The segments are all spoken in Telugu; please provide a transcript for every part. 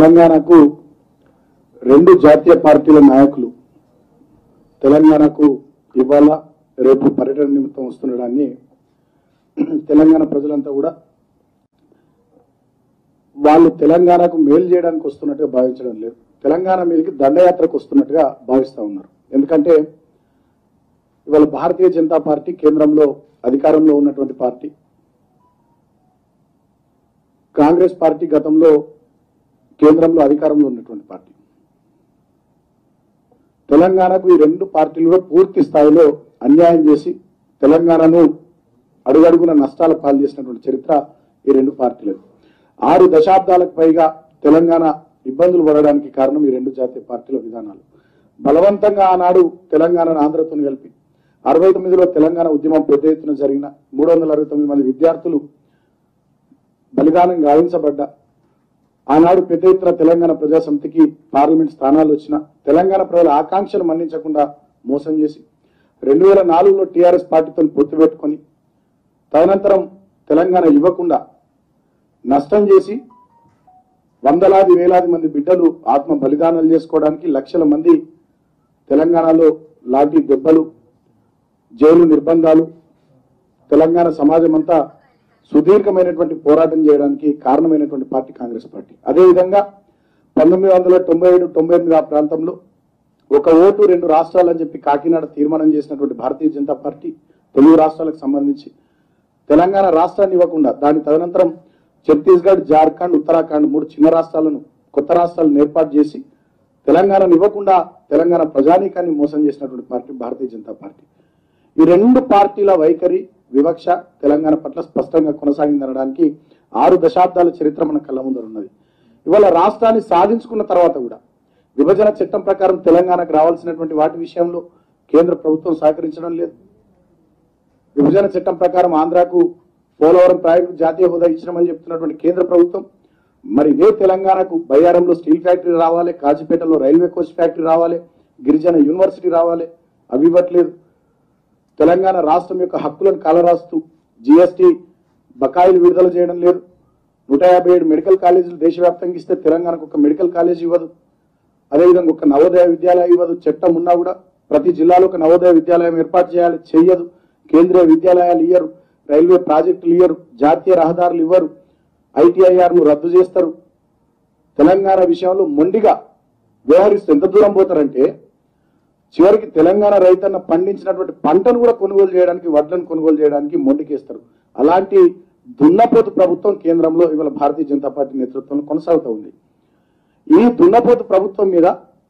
తెలంగాణకు రెండు జాతీయ పార్టీల నాయకులు తెలంగాణకు ఇవాళ రేపు పర్యటన నిమిత్తం వస్తుండడాన్ని తెలంగాణ ప్రజలంతా కూడా వాళ్ళు తెలంగాణకు మేలు చేయడానికి వస్తున్నట్టుగా భావించడం లేదు తెలంగాణ మీదకి దండయాత్రకు వస్తున్నట్టుగా భావిస్తా ఉన్నారు ఎందుకంటే ఇవాళ భారతీయ జనతా పార్టీ కేంద్రంలో అధికారంలో ఉన్నటువంటి పార్టీ కాంగ్రెస్ పార్టీ గతంలో కేంద్రంలో అధికారంలో ఉన్నటువంటి పార్టీ తెలంగాణకు ఈ రెండు పార్టీలు కూడా పూర్తి స్థాయిలో అన్యాయం చేసి తెలంగాణను అడుగడుగున నష్టాల పాలు చేసినటువంటి చరిత్ర ఈ రెండు పార్టీలది ఆరు దశాబ్దాలకు పైగా తెలంగాణ ఇబ్బందులు పడడానికి కారణం ఈ రెండు జాతీయ పార్టీల విధానాలు బలవంతంగా ఆనాడు తెలంగాణను ఆంధ్రతో కలిపి అరవై తొమ్మిదిలో తెలంగాణ ఉద్యమం పెద్ద ఎత్తున జరిగిన మూడు వందల అరవై తొమ్మిది మంది విద్యార్థులు బలిదానం గావించబడ్డ ఆనాడు పెద్ద ఎత్తున తెలంగాణ ప్రజాసమితికి పార్లమెంట్ స్థానాలు వచ్చిన తెలంగాణ ప్రజల ఆకాంక్షలు మన్నించకుండా మోసం చేసి రెండు వేల నాలుగులో టీఆర్ఎస్ పార్టీతో పొత్తు పెట్టుకొని తదనంతరం తెలంగాణ ఇవ్వకుండా నష్టం చేసి వందలాది వేలాది మంది బిడ్డలు ఆత్మ బలిదానాలు చేసుకోవడానికి లక్షల మంది తెలంగాణలో లాఠీ దెబ్బలు జైలు నిర్బంధాలు తెలంగాణ సమాజం అంతా సుదీర్ఘమైనటువంటి పోరాటం చేయడానికి కారణమైనటువంటి పార్టీ కాంగ్రెస్ పార్టీ అదేవిధంగా పంతొమ్మిది వందల తొంభై ఏడు తొంభై ఎనిమిది ఆ ప్రాంతంలో ఒక ఓటు రెండు రాష్ట్రాలని చెప్పి కాకినాడ తీర్మానం చేసినటువంటి భారతీయ జనతా పార్టీ తెలుగు రాష్ట్రాలకు సంబంధించి తెలంగాణ రాష్ట్రాన్ని ఇవ్వకుండా దాని తదనంతరం ఛత్తీస్గఢ్ జార్ఖండ్ ఉత్తరాఖండ్ మూడు చిన్న రాష్ట్రాలను కొత్త రాష్ట్రాలను ఏర్పాటు చేసి తెలంగాణను ఇవ్వకుండా తెలంగాణ ప్రజానీకాన్ని మోసం చేసినటువంటి పార్టీ భారతీయ జనతా పార్టీ ఈ రెండు పార్టీల వైఖరి వివక్ష తెలంగాణ పట్ల స్పష్టంగా కొనసాగిందనడానికి ఆరు దశాబ్దాల చరిత్ర మన కళ్ళ ముందర ఉన్నది ఇవాళ రాష్ట్రాన్ని సాధించుకున్న తర్వాత కూడా విభజన చట్టం ప్రకారం తెలంగాణకు రావాల్సినటువంటి వాటి విషయంలో కేంద్ర ప్రభుత్వం సహకరించడం లేదు విభజన చట్టం ప్రకారం ఆంధ్రాకు పోలవరం ప్రాజెక్టు జాతీయ హోదా ఇచ్చినామని చెప్తున్నటువంటి కేంద్ర ప్రభుత్వం మరి ఇదే తెలంగాణకు బయ్యారంలో స్టీల్ ఫ్యాక్టరీ రావాలి కాజీపేటలో రైల్వే కోచ్ ఫ్యాక్టరీ రావాలి గిరిజన యూనివర్సిటీ రావాలి అవి ఇవ్వట్లేదు తెలంగాణ రాష్ట్రం యొక్క హక్కులను కాలరాస్తూ జీఎస్టీ బకాయిలు విడుదల చేయడం లేదు నూట యాభై ఏడు మెడికల్ కాలేజీలు దేశవ్యాప్తంగా ఇస్తే తెలంగాణకు ఒక మెడికల్ కాలేజ్ ఇవ్వదు అదేవిధంగా ఒక నవోదయ విద్యాలయం ఇవ్వదు చట్టం ఉన్నా కూడా ప్రతి జిల్లాలో ఒక నవోదయ విద్యాలయం ఏర్పాటు చేయాలి చెయ్యదు కేంద్రీయ విద్యాలయాలు ఇయ్యరు రైల్వే ప్రాజెక్టులు ఇయ్యరు జాతీయ రహదారులు ఇవ్వరు ఐటీఐఆర్ను రద్దు చేస్తారు తెలంగాణ విషయంలో మొండిగా వ్యవహరిస్తూ ఎంత దూరం పోతారంటే చివరికి తెలంగాణ రైతన్న పండించినటువంటి పంటను కూడా కొనుగోలు చేయడానికి వడ్లను కొనుగోలు చేయడానికి మొండికేస్తారు అలాంటి దున్నపోతు ప్రభుత్వం కేంద్రంలో ఇవాళ భారతీయ జనతా పార్టీ నేతృత్వంలో కొనసాగుతూ ఉంది ఈ దున్నపోతు ప్రభుత్వం మీద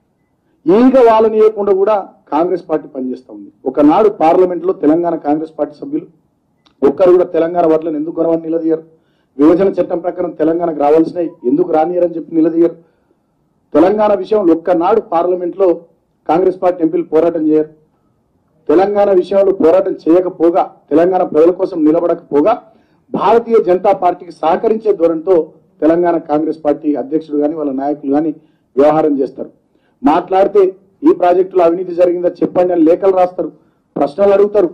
ఈగ వాళ్ళనియకుండా కూడా కాంగ్రెస్ పార్టీ పనిచేస్తూ ఉంది ఒకనాడు పార్లమెంట్ లో తెలంగాణ కాంగ్రెస్ పార్టీ సభ్యులు ఒక్కరు కూడా తెలంగాణ వడ్లను ఎందుకు కొనవని నిలదీయరు విభజన చట్టం ప్రకారం తెలంగాణకు రావాల్సినవి ఎందుకు రానియరని చెప్పి నిలదీయరు తెలంగాణ విషయంలో ఒక్కనాడు పార్లమెంట్ లో కాంగ్రెస్ పార్టీ ఎంపీలు పోరాటం చేయరు తెలంగాణ విషయంలో పోరాటం చేయకపోగా తెలంగాణ ప్రజల కోసం నిలబడకపోగా భారతీయ జనతా పార్టీకి సహకరించే ధోరణితో తెలంగాణ కాంగ్రెస్ పార్టీ అధ్యక్షుడు కానీ వాళ్ళ నాయకులు కానీ వ్యవహారం చేస్తారు మాట్లాడితే ఈ ప్రాజెక్టులో అవినీతి జరిగిందా చెప్పండి అని లేఖలు రాస్తారు ప్రశ్నలు అడుగుతారు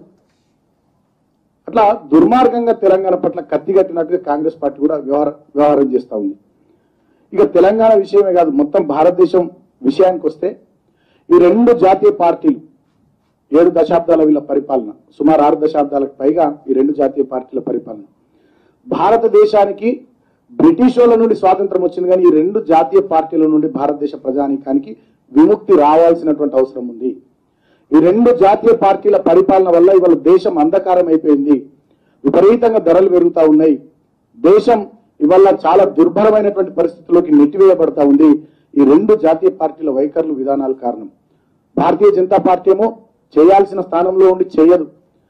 అట్లా దుర్మార్గంగా తెలంగాణ పట్ల కత్తి కట్టినట్టుగా కాంగ్రెస్ పార్టీ కూడా వ్యవహార వ్యవహారం చేస్తా ఉంది ఇక తెలంగాణ విషయమే కాదు మొత్తం భారతదేశం విషయానికి వస్తే ఈ రెండు జాతీయ పార్టీలు ఏడు దశాబ్దాల వీళ్ళ పరిపాలన సుమారు ఆరు దశాబ్దాలకు పైగా ఈ రెండు జాతీయ పార్టీల పరిపాలన భారతదేశానికి బ్రిటిష్ వాళ్ళ నుండి స్వాతంత్రం వచ్చింది కానీ ఈ రెండు జాతీయ పార్టీల నుండి భారతదేశ ప్రజానీకానికి విముక్తి రావాల్సినటువంటి అవసరం ఉంది ఈ రెండు జాతీయ పార్టీల పరిపాలన వల్ల ఇవాళ దేశం అంధకారం అయిపోయింది విపరీతంగా ధరలు పెరుగుతా ఉన్నాయి దేశం ఇవాళ చాలా దుర్భరమైనటువంటి పరిస్థితుల్లోకి నెట్టివేయబడతా ఉంది ఈ రెండు జాతీయ పార్టీల వైఖరులు విధానాల కారణం భారతీయ జనతా పార్టీ ఏమో చేయాల్సిన స్థానంలో ఉండి చేయదు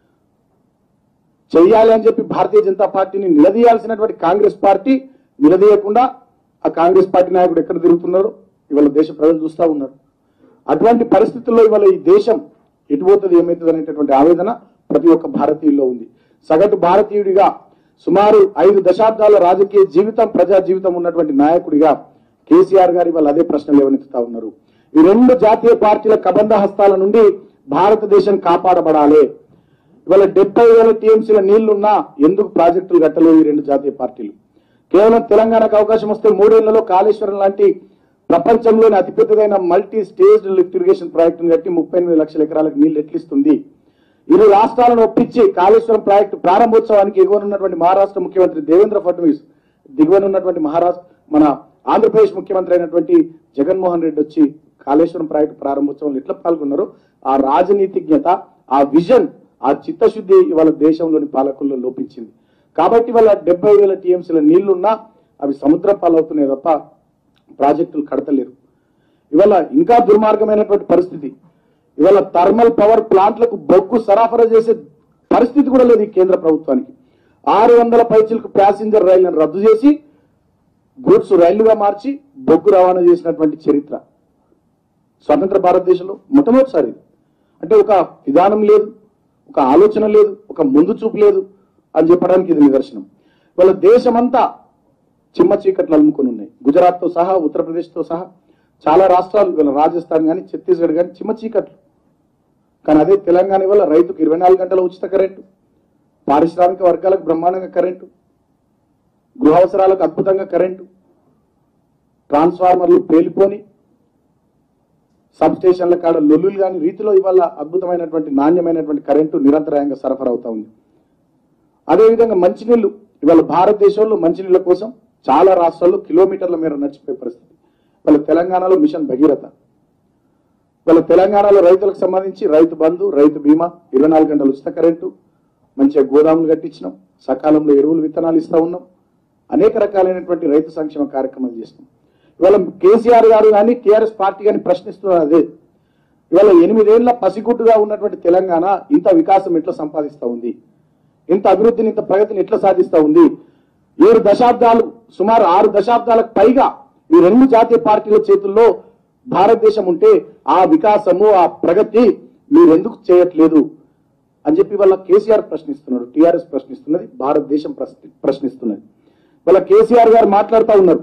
చెయ్యాలి అని చెప్పి భారతీయ జనతా పార్టీని నిలదీయాల్సినటువంటి కాంగ్రెస్ పార్టీ నిలదీయకుండా ఆ కాంగ్రెస్ పార్టీ నాయకుడు ఎక్కడ తిరుగుతున్నాడో ఇవాళ దేశ ప్రజలు చూస్తా ఉన్నారు అటువంటి పరిస్థితుల్లో ఇవాళ ఈ దేశం ఎటుపోతుంది ఏమవుతుంది అనేటటువంటి ఆవేదన ప్రతి ఒక్క భారతీయుల్లో ఉంది సగటు భారతీయుడిగా సుమారు ఐదు దశాబ్దాల రాజకీయ జీవితం ప్రజా జీవితం ఉన్నటువంటి నాయకుడిగా కేసీఆర్ గారు ఇవాళ అదే ప్రశ్న లేవనెత్తుతా ఉన్నారు ఈ రెండు జాతీయ పార్టీల కబంధ హస్తాల నుండి భారతదేశం కాపాడబడాలి ఇవాళ డెబ్బై వేల టీఎంసీల నీళ్లున్నా ఎందుకు ప్రాజెక్టులు కట్టలేవు ఈ రెండు జాతీయ పార్టీలు కేవలం తెలంగాణకు అవకాశం వస్తే మూడేళ్లలో కాళేశ్వరం లాంటి ప్రపంచంలోని అతిపెద్దదైన మల్టీ స్టేజ్ లిఫ్ట్ ఇరిగేషన్ ప్రాజెక్టును కట్టి ముప్పై ఎనిమిది లక్షల ఎకరాలకు నీళ్లు ఎట్లిస్తుంది ఇరు రాష్ట్రాలను ఒప్పించి కాళేశ్వరం ప్రాజెక్టు ప్రారంభోత్సవానికి ఎగువనున్నటువంటి మహారాష్ట్ర ముఖ్యమంత్రి దేవేంద్ర ఫడ్నవీస్ దిగువనున్నటువంటి మహారాష్ట్ర మన ఆంధ్రప్రదేశ్ ముఖ్యమంత్రి అయినటువంటి జగన్మోహన్ రెడ్డి వచ్చి కాళేశ్వరం ప్రాజెక్టు ప్రారంభోత్సవంలో ఎట్లా పాల్గొన్నారో ఆ రాజనీతిజ్ఞత ఆ విజన్ ఆ చిత్తశుద్ధి ఇవాళ దేశంలోని పాలకుల్లో లోపించింది కాబట్టి వాళ్ళ డెబ్బై వేల టీఎంసీల నీళ్లున్నా అవి సముద్రం పాలవుతున్నాయి తప్ప ప్రాజెక్టులు కడతలేరు ఇవాళ ఇంకా దుర్మార్గమైనటువంటి పరిస్థితి ఇవాళ థర్మల్ పవర్ ప్లాంట్లకు బొగ్గు సరఫరా చేసే పరిస్థితి కూడా లేదు ఈ కేంద్ర ప్రభుత్వానికి ఆరు వందల పైచీలకు ప్యాసింజర్ రైళ్లను రద్దు చేసి గూడ్స్ రైళ్లుగా మార్చి బొగ్గు రవాణా చేసినటువంటి చరిత్ర స్వతంత్ర భారతదేశంలో మొట్టమొదటిసారి ఇది. అంటే ఒక విధానం లేదు ఒక ఆలోచన లేదు ఒక ముందు చూపు లేదు అని చెప్పడానికి ఇది నిదర్శనం వాళ్ళ దేశమంతా చిమ్మ చీకట్లు అలుముకొని ఉన్నాయి గుజరాత్తో సహా ఉత్తరప్రదేశ్తో సహా చాలా రాష్ట్రాలు వీళ్ళ రాజస్థాన్ కానీ ఛత్తీస్గఢ్ కానీ చిమ్మ చీకట్లు కానీ అదే తెలంగాణ వల్ల రైతుకు ఇరవై నాలుగు గంటల ఉచిత కరెంటు పారిశ్రామిక వర్గాలకు బ్రహ్మాండంగా కరెంటు గృహ అవసరాలకు అద్భుతంగా కరెంటు ట్రాన్స్ఫార్మర్లు పేలిపోని సబ్ స్టేషన్ల కాడ లొల్లులు కాని రీతిలో ఇవాళ అద్భుతమైనటువంటి నాణ్యమైనటువంటి కరెంటు నిరంతరాయంగా సరఫరా అవుతా ఉంది అదేవిధంగా మంచినీళ్లు ఇవాళ భారతదేశంలో మంచినీళ్ళ కోసం చాలా రాష్ట్రాల్లో కిలోమీటర్ల మేర నడిచిపోయే పరిస్థితి వాళ్ళ తెలంగాణలో మిషన్ భగీరథ వాళ్ళ తెలంగాణలో రైతులకు సంబంధించి రైతు బంధు రైతు బీమా ఇరవై నాలుగు గంటలు ఉచిత కరెంటు మంచిగా గోదాములు కట్టించినాం సకాలంలో ఎరువులు విత్తనాలు ఇస్తా ఉన్నాం అనేక రకాలైనటువంటి రైతు సంక్షేమ కార్యక్రమాలు చేస్తున్నాం ఇవాళ కేసీఆర్ గారు కానీ టీఆర్ఎస్ పార్టీ కానీ ప్రశ్నిస్తున్నారు అదే ఇవాళ ఎనిమిదేళ్ల పసిగుడ్డుగా ఉన్నటువంటి తెలంగాణ ఇంత వికాసం ఎట్లా సంపాదిస్తా ఉంది ఇంత అభివృద్ధిని ఇంత ప్రగతిని ఎట్లా సాధిస్తా ఉంది ఏడు దశాబ్దాలు సుమారు ఆరు దశాబ్దాలకు పైగా ఈ రెండు జాతీయ పార్టీల చేతుల్లో భారతదేశం ఉంటే ఆ వికాసము ఆ ప్రగతి మీరెందుకు చేయట్లేదు అని చెప్పి వాళ్ళ కేసీఆర్ ప్రశ్నిస్తున్నాడు టీఆర్ఎస్ ప్రశ్నిస్తున్నది భారతదేశం ప్రశ్ని- ప్రశ్నిస్తున్నది వాళ్ళ కేసీఆర్ గారు మాట్లాడుతూ ఉన్నారు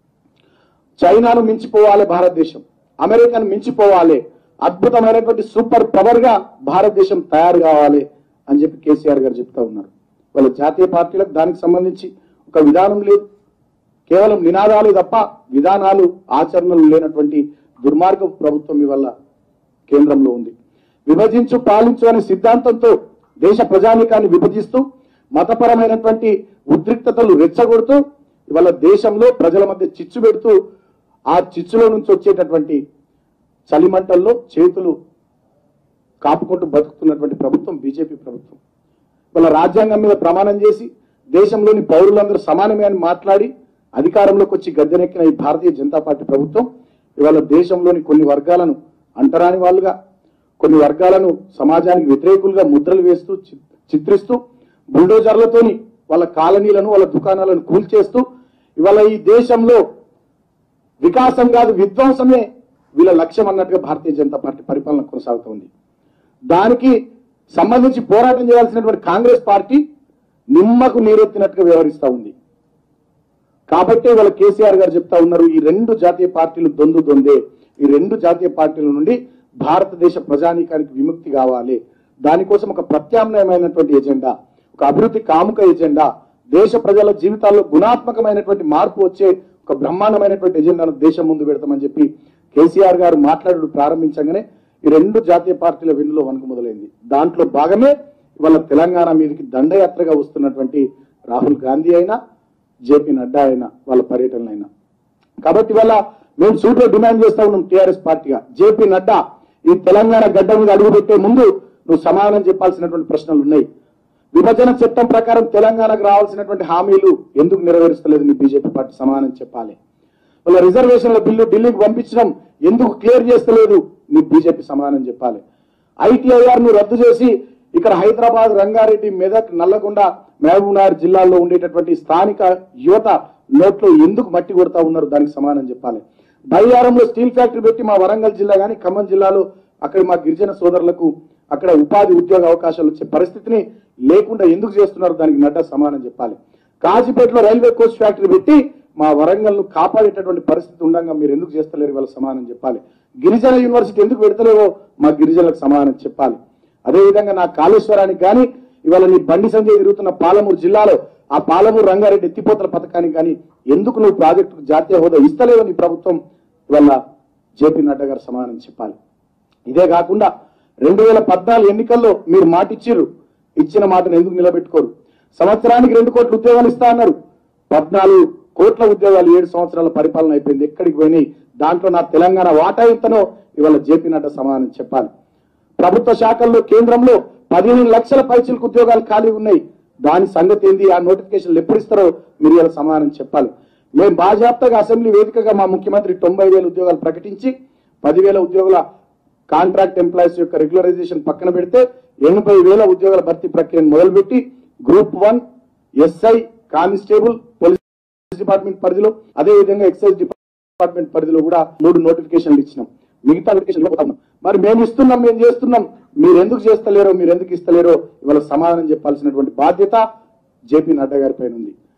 చైనాను మించిపోవాలి భారతదేశం అమెరికాను మించిపోవాలి అద్భుతమైనటువంటి సూపర్ పవర్ గా భారతదేశం తయారు కావాలి అని చెప్పి కేసీఆర్ గారు చెప్తా ఉన్నారు వాళ్ళ జాతీయ పార్టీలకు దానికి సంబంధించి ఒక విధానం లేదు కేవలం నినాదాలు తప్ప విధానాలు ఆచరణలు లేనటువంటి దుర్మార్గ ప్రభుత్వం ఇవల్ల కేంద్రంలో ఉంది విభజించు పాలించు అనే సిద్ధాంతంతో దేశ ప్రజానీకాన్ని విభజిస్తూ మతపరమైనటువంటి ఉద్రిక్తతలు రెచ్చగొడుతూ ఇవాళ దేశంలో ప్రజల మధ్య చిచ్చు పెడుతూ ఆ చిచ్చులో నుంచి వచ్చేటటువంటి చలిమంటల్లో చేతులు కాపుకుంటూ బతుకుతున్నటువంటి ప్రభుత్వం బీజేపీ ప్రభుత్వం వాళ్ళ రాజ్యాంగం మీద ప్రమాణం చేసి దేశంలోని పౌరులందరూ సమానమే అని మాట్లాడి అధికారంలోకి వచ్చి గద్దెనెక్కిన ఈ భారతీయ జనతా పార్టీ ప్రభుత్వం ఇవాళ దేశంలోని కొన్ని వర్గాలను అంటరాని వాళ్ళుగా కొన్ని వర్గాలను సమాజానికి వ్యతిరేకులుగా ముద్రలు వేస్తూ చి- చిత్రిస్తూ బుల్డోజర్లతోని వాళ్ళ కాలనీలను వాళ్ళ దుకాణాలను కూల్చేస్తూ ఇవాళ ఈ దేశంలో వికాసం కాదు విధ్వంసమే వీళ్ళ లక్ష్యం అన్నట్టుగా భారతీయ జనతా పార్టీ పరిపాలన కొనసాగుతోంది దానికి సంబంధించి పోరాటం చేయాల్సినటువంటి కాంగ్రెస్ పార్టీ నిమ్మకు నీరెత్తినట్టుగా వ్యవహరిస్తా ఉంది కాబట్టి వాళ్ళ కేసీఆర్ గారు చెప్తా ఉన్నారు ఈ రెండు జాతీయ పార్టీలు దొందు దొందే ఈ రెండు జాతీయ పార్టీల నుండి భారతదేశ ప్రజానీకానికి విముక్తి కావాలి దానికోసం ఒక ప్రత్యామ్నాయమైనటువంటి ఎజెండా ఒక అభివృద్ధి కాముక ఎజెండా దేశ ప్రజల జీవితాల్లో గుణాత్మకమైనటువంటి మార్పు వచ్చే ఒక బ్రహ్మాండమైనటువంటి ఎజెండాను దేశం ముందు పెడతామని చెప్పి కేసీఆర్ గారు మాట్లాడు ప్రారంభించగానే ఈ రెండు జాతీయ పార్టీల వెన్నులో వణుకు మొదలైంది దాంట్లో భాగమే ఇవాళ తెలంగాణ మీదకి దండయాత్రగా వస్తున్నటువంటి రాహుల్ గాంధీ అయినా జేపీ నడ్డా అయినా వాళ్ళ పర్యటనలు అయినా కాబట్టి వల్ల మేము సూట్లో డిమాండ్ చేస్తా ఉన్నాం టీఆర్ఎస్ పార్టీగా జేపీ నడ్డా ఈ తెలంగాణ గడ్డ మీద అడుగు పెట్టే ముందు నువ్వు సమాధానం చెప్పాల్సినటువంటి ప్రశ్నలు ఉన్నాయి విభజన చట్టం ప్రకారం తెలంగాణకు రావాల్సినటువంటి హామీలు ఎందుకు నెరవేరుస్తలేదు నీ బీజేపీ పార్టీ సమాధానం చెప్పాలి వాళ్ళ రిజర్వేషన్ల బిల్లు ఢిల్లీకి పంపించడం ఎందుకు క్లియర్ చేస్తలేదు నీ బీజేపీ సమాధానం చెప్పాలి ఐటీఐఆర్ ను రద్దు చేసి ఇక్కడ హైదరాబాద్ రంగారెడ్డి మెదక్ నల్లగొండ మహబూబ్నగర్ జిల్లాల్లో ఉండేటటువంటి స్థానిక యువత నోట్లో ఎందుకు మట్టి కొడతా ఉన్నారు దానికి సమాధానం చెప్పాలి బయ్యారంలో స్టీల్ ఫ్యాక్టరీ పెట్టి మా వరంగల్ జిల్లా కానీ ఖమ్మం జిల్లాలో అక్కడ మా గిరిజన సోదరులకు అక్కడ ఉపాధి ఉద్యోగ అవకాశాలు వచ్చే పరిస్థితిని లేకుండా ఎందుకు చేస్తున్నారు దానికి నడ్డా సమాధానం చెప్పాలి కాజీపేటలో రైల్వే కోచ్ ఫ్యాక్టరీ పెట్టి మా వరంగల్ ను కాపాడేటటువంటి పరిస్థితి ఉండగా మీరు ఎందుకు చేస్తలేరు వాళ్ళ సమాధానం చెప్పాలి గిరిజన యూనివర్సిటీ ఎందుకు పెడతలేవో మా గిరిజనులకు సమాధానం చెప్పాలి అదేవిధంగా నా కాళేశ్వరానికి కానీ ఇవాళ నీ బండి సంజయ్ తిరుగుతున్న పాలమూరు జిల్లాలో ఆ పాలమూరు రంగారెడ్డి ఎత్తిపోతల పథకానికి కానీ ఎందుకు నువ్వు ప్రాజెక్టుకు జాతీయ హోదా ఇస్తలేవు నీ ప్రభుత్వం ఇవాళ జేపీ నడ్డా గారు సమాధానం చెప్పాలి ఇదే కాకుండా రెండు వేల పద్నాలుగు ఎన్నికల్లో మీరు మాట ఇచ్చిర్రు ఇచ్చిన మాటను ఎందుకు నిలబెట్టుకోరు సంవత్సరానికి రెండు కోట్ల ఉద్యోగాలు ఇస్తా అన్నారు పద్నాలుగు కోట్ల ఉద్యోగాలు ఏడు సంవత్సరాల పరిపాలన అయిపోయింది ఎక్కడికి పోయినాయి దాంట్లో నా తెలంగాణ వాటా ఎంతనో ఇవాళ జేపీ నడ్డా సమాధానం చెప్పాలి ప్రభుత్వ శాఖల్లో కేంద్రంలో పదిహేను లక్షల పైచలకు ఉద్యోగాలు ఖాళీ ఉన్నాయి దాని సంగతి ఏంది ఆ నోటిఫికేషన్లు ఎప్పుడు ఇస్తారో మీరు ఇలా సమాధానం చెప్పాలి మేము బాజాప్తగా అసెంబ్లీ వేదికగా మా ముఖ్యమంత్రి తొంభై వేల ఉద్యోగాలు ప్రకటించి పదివేల ఉద్యోగుల కాంట్రాక్ట్ ఎంప్లాయీస్ యొక్క రెగ్యులరైజేషన్ పక్కన పెడితే ఎనభై వేల ఉద్యోగాల భర్తీ ప్రక్రియను మొదలుపెట్టి group one SI constable police department పరిధిలో అదే విధంగా ఎక్సైజ్ డిపార్ట్మెంట్ పరిధిలో కూడా మూడు నోటిఫికేషన్లు ఇచ్చినాం మిగతా నోటిఫికేషన్ ఇవ్వబోతున్నాం మరి మేము ఇస్తున్నాం మేము చేస్తున్నాం మీరు ఎందుకు చేస్తలేరో మీరు ఎందుకు ఇస్తలేరో ఇవాళ సమాధానం చెప్పాల్సినటువంటి బాధ్యత జేపీ నడ్డా గారి పైన ఉంది